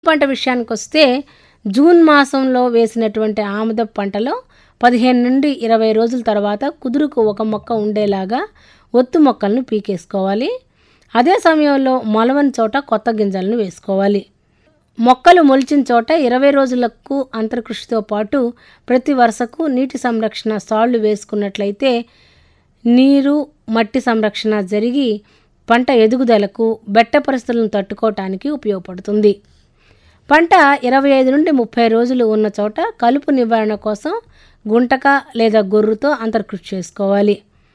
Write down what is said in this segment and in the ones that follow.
పంట విషయానికి వస్తే జూన్ మాసంలో వేసినటువంటి ఆముద పంటలో పదిహేను నుండి ఇరవై రోజుల తర్వాత కుదురుకు ఒక మొక్క ఉండేలాగా ఒత్తు మొక్కలను పీకేసుకోవాలి అదే సమయంలో మొలవని చోట కొత్త గింజలను వేసుకోవాలి మొక్కలు మొలిచిన చోట ఇరవై రోజులకు అంతర్కృషితో పాటు ప్రతి వరుసకు నీటి సంరక్షణ సాళ్లు వేసుకున్నట్లయితే నీరు మట్టి సంరక్షణ జరిగి పంట ఎదుగుదలకు బెట్ట పరిస్థితులను తట్టుకోవటానికి ఉపయోగపడుతుంది పంట ఇరవై ఐదు నుండి ముప్పై రోజులు ఉన్న చోట కలుపు నివారణ కోసం గుంటక లేదా గొర్రుతో అంతర్కృషి చేసుకోవాలి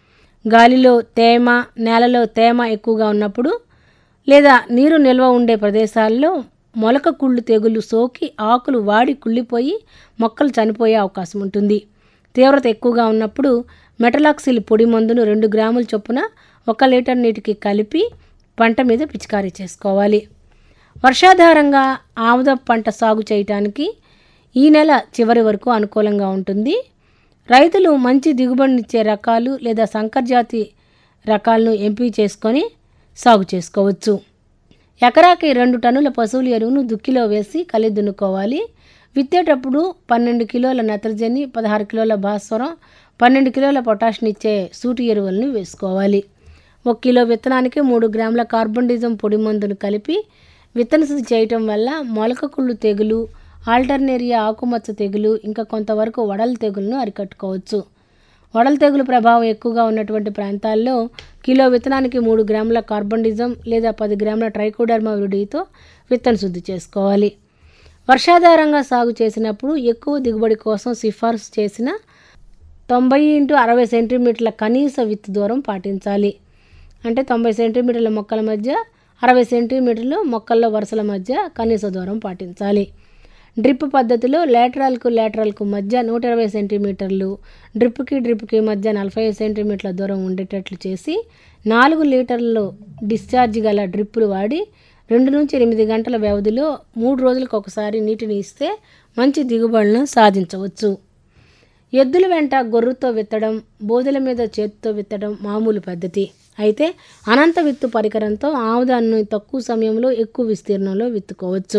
గాలిలో తేమ నేలలో తేమ ఎక్కువగా ఉన్నప్పుడు లేదా నీరు నిల్వ ఉండే ప్రదేశాల్లో మొలక కుళ్ళు తెగులు సోకి ఆకులు వాడి కుళ్ళిపోయి మొక్కలు చనిపోయే అవకాశం ఉంటుంది తీవ్రత ఎక్కువగా ఉన్నప్పుడు మెటలాక్సిల్ పొడి మందును రెండు గ్రాముల చొప్పున ఒక లీటర్ నీటికి కలిపి పంట మీద పిచికారీ చేసుకోవాలి వర్షాధారంగా ఆముద పంట సాగు చేయటానికి ఈ నెల చివరి వరకు అనుకూలంగా ఉంటుంది రైతులు మంచి దిగుబడినిచ్చే రకాలు లేదా సంకరజాతి రకాలను ఎంపిక చేసుకొని సాగు చేసుకోవచ్చు ఎకరాకి రెండు టన్నుల పశువుల ఎరువును దుక్కిలో వేసి కలి దున్నుకోవాలి విత్తేటప్పుడు పన్నెండు కిలోల నత్రజని పదహారు కిలోల భాస్వరం పన్నెండు కిలోల పొటాషియం ఇచ్చే సూటి ఎరువులను వేసుకోవాలి ఒక కిలో విత్తనానికి మూడు గ్రాముల కార్బన్డిజం పొడి మందును కలిపి విత్తన శుద్ధి చేయటం వల్ల మొలక కుళ్ళు తెగులు ఆల్టర్నేరియా ఆకుమచ్చ తెగులు ఇంకా కొంతవరకు వడల తెగులను అరికట్టుకోవచ్చు వడల తెగులు ప్రభావం ఎక్కువగా ఉన్నటువంటి ప్రాంతాల్లో కిలో విత్తనానికి మూడు గ్రాముల కార్బన్డిజం లేదా పది గ్రాముల ట్రైకోడర్మా విడితో విత్తన శుద్ధి చేసుకోవాలి వర్షాధారంగా సాగు చేసినప్పుడు ఎక్కువ దిగుబడి కోసం సిఫార్సు చేసిన తొంభై ఇంటూ అరవై సెంటీమీటర్ల కనీస విత్తు దూరం పాటించాలి అంటే తొంభై సెంటీమీటర్ల మొక్కల మధ్య అరవై సెంటీమీటర్లు మొక్కల వరుసల మధ్య కనీస దూరం పాటించాలి డ్రిప్ పద్ధతిలో లేటరల్కు లేటరల్కు మధ్య నూట ఇరవై సెంటీమీటర్లు డ్రిప్కి డ్రిప్కి మధ్య నలభై సెంటీమీటర్ల దూరం ఉండేటట్లు చేసి నాలుగు లీటర్లు డిశ్చార్జ్ గల డ్రిప్పులు వాడి రెండు నుంచి ఎనిమిది గంటల వ్యవధిలో మూడు రోజులకు ఒకసారి నీటిని ఇస్తే మంచి దిగుబడులను సాధించవచ్చు ఎద్దుల వెంట గొర్రుతో విత్తడం బోదెల మీద చేతితో విత్తడం మామూలు పద్ధతి అయితే అనంత విత్తు పరికరంతో ఆముదాన్ని తక్కువ సమయంలో ఎక్కువ విస్తీర్ణంలో విత్తుకోవచ్చు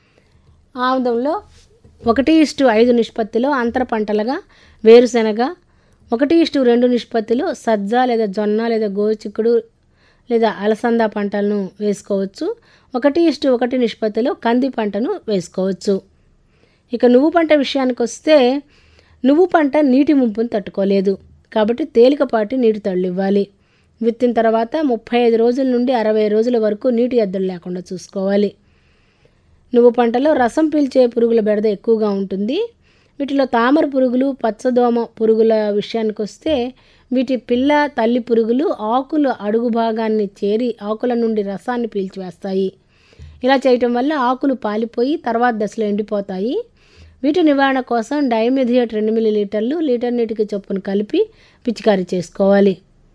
ఆముదంలో ఒకటి ఇష్టు ఐదు నిష్పత్తిలో అంతర పంటలుగా వేరుశెనగ ఒకటి ఇష్టు రెండు నిష్పత్తిలో సజ్జ లేదా జొన్న లేదా గోచిక్కుడు లేదా అలసంద పంటలను వేసుకోవచ్చు ఒకటి ఇష్టు ఒకటి నిష్పత్తిలో కంది పంటను వేసుకోవచ్చు ఇక నువ్వు పంట విషయానికి వస్తే నువ్వు పంట నీటి ముంపును తట్టుకోలేదు కాబట్టి తేలికపాటి నీటి తళ్ళు ఇవ్వాలి విత్తిన తర్వాత ముప్పై ఐదు రోజుల నుండి అరవై రోజుల వరకు నీటి ఎద్దలు లేకుండా చూసుకోవాలి నువ్వు పంటలో రసం పీల్చే పురుగుల బెడద ఎక్కువగా ఉంటుంది వీటిలో తామర పురుగులు పచ్చదోమ పురుగుల విషయానికి వస్తే వీటి పిల్ల తల్లి పురుగులు ఆకుల అడుగు భాగాన్ని చేరి ఆకుల నుండి రసాన్ని పీల్చివేస్తాయి ఇలా చేయటం వల్ల ఆకులు పాలిపోయి తర్వాత దశలో ఎండిపోతాయి వీటి నివారణ కోసం డైమిథియేట్ రెండు మిల్లీ లీటర్లు లీటర్ నీటికి చొప్పున కలిపి పిచికారీ చేసుకోవాలి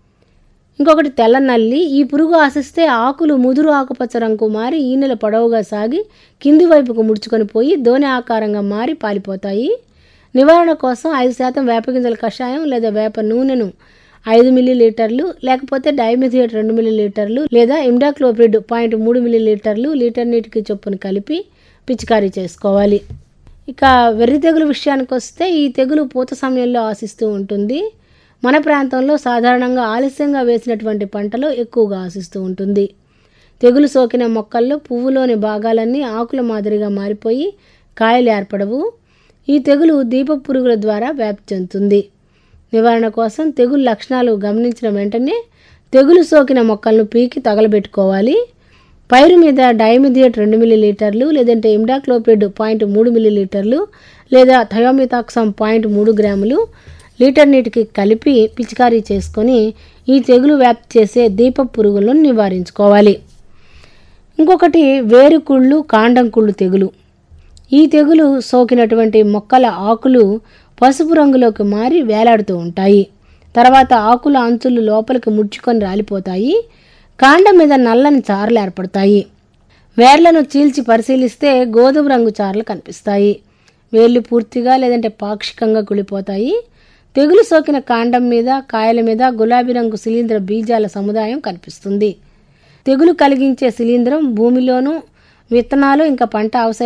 ఇంకొకటి తెల్ల నల్లి ఈ పురుగు ఆశిస్తే ఆకులు ముదురు ఆకుపచ్చ రంగు మారి ఈనెల పొడవుగా సాగి కింది వైపుకు ముడుచుకొని పోయి దోనె ఆకారంగా మారి పాలిపోతాయి నివారణ కోసం ఐదు శాతం వేపగింజల కషాయం లేదా వేప నూనెను ఐదు మిల్లీ లీటర్లు లేకపోతే డైమిథియేట్ రెండు మిల్లీ లీటర్లు లేదా ఇమ్డాక్లోప్రిడ్ పాయింట్ మూడు మిల్లీ లీటర్లు లీటర్ నీటికి చొప్పున కలిపి పిచికారీ చేసుకోవాలి ఇక వెర్రి తెగులు విషయానికి వస్తే ఈ తెగులు పూత సమయంలో ఆశిస్తూ ఉంటుంది మన ప్రాంతంలో సాధారణంగా ఆలస్యంగా వేసినటువంటి పంటలో ఎక్కువగా ఆశిస్తూ ఉంటుంది తెగులు సోకిన మొక్కల్లో పువ్వులోని భాగాలన్నీ ఆకుల మాదిరిగా మారిపోయి కాయలు ఏర్పడవు ఈ తెగులు దీప పురుగుల ద్వారా వ్యాప్తి చెందుతుంది నివారణ కోసం తెగులు లక్షణాలు గమనించిన వెంటనే తెగులు సోకిన మొక్కలను పీకి తగలబెట్టుకోవాలి పైరు మీద డైమిథియేట్ రెండు మిల్లీ లీటర్లు లేదంటే ఇమ్డాక్లోపిడ్ పాయింట్ మూడు మిల్లీ లీటర్లు లేదా థయోమితాక్సమ్ పాయింట్ మూడు గ్రాములు లీటర్ నీటికి కలిపి పిచికారీ చేసుకొని ఈ తెగులు వ్యాప్తి చేసే దీప పురుగులను నివారించుకోవాలి ఇంకొకటి వేరుకుళ్ళు కాండం కుళ్ళు తెగులు ఈ తెగులు సోకినటువంటి మొక్కల ఆకులు పసుపు రంగులోకి మారి వేలాడుతూ ఉంటాయి తర్వాత ఆకుల అంచులు లోపలికి ముడుచుకొని రాలిపోతాయి కాండం మీద నల్లని చారలు ఏర్పడతాయి వేర్లను చీల్చి పరిశీలిస్తే గోధుమ రంగు చారలు కనిపిస్తాయి వేర్లు పూర్తిగా లేదంటే పాక్షికంగా కుళ్ళిపోతాయి తెగులు సోకిన కాండం మీద కాయల మీద గులాబీ రంగు శిలీంద్ర బీజాల సముదాయం కనిపిస్తుంది తెగులు కలిగించే శిలీంద్రం భూమిలోనూ విత్తనాలు ఇంకా పంట అవశేష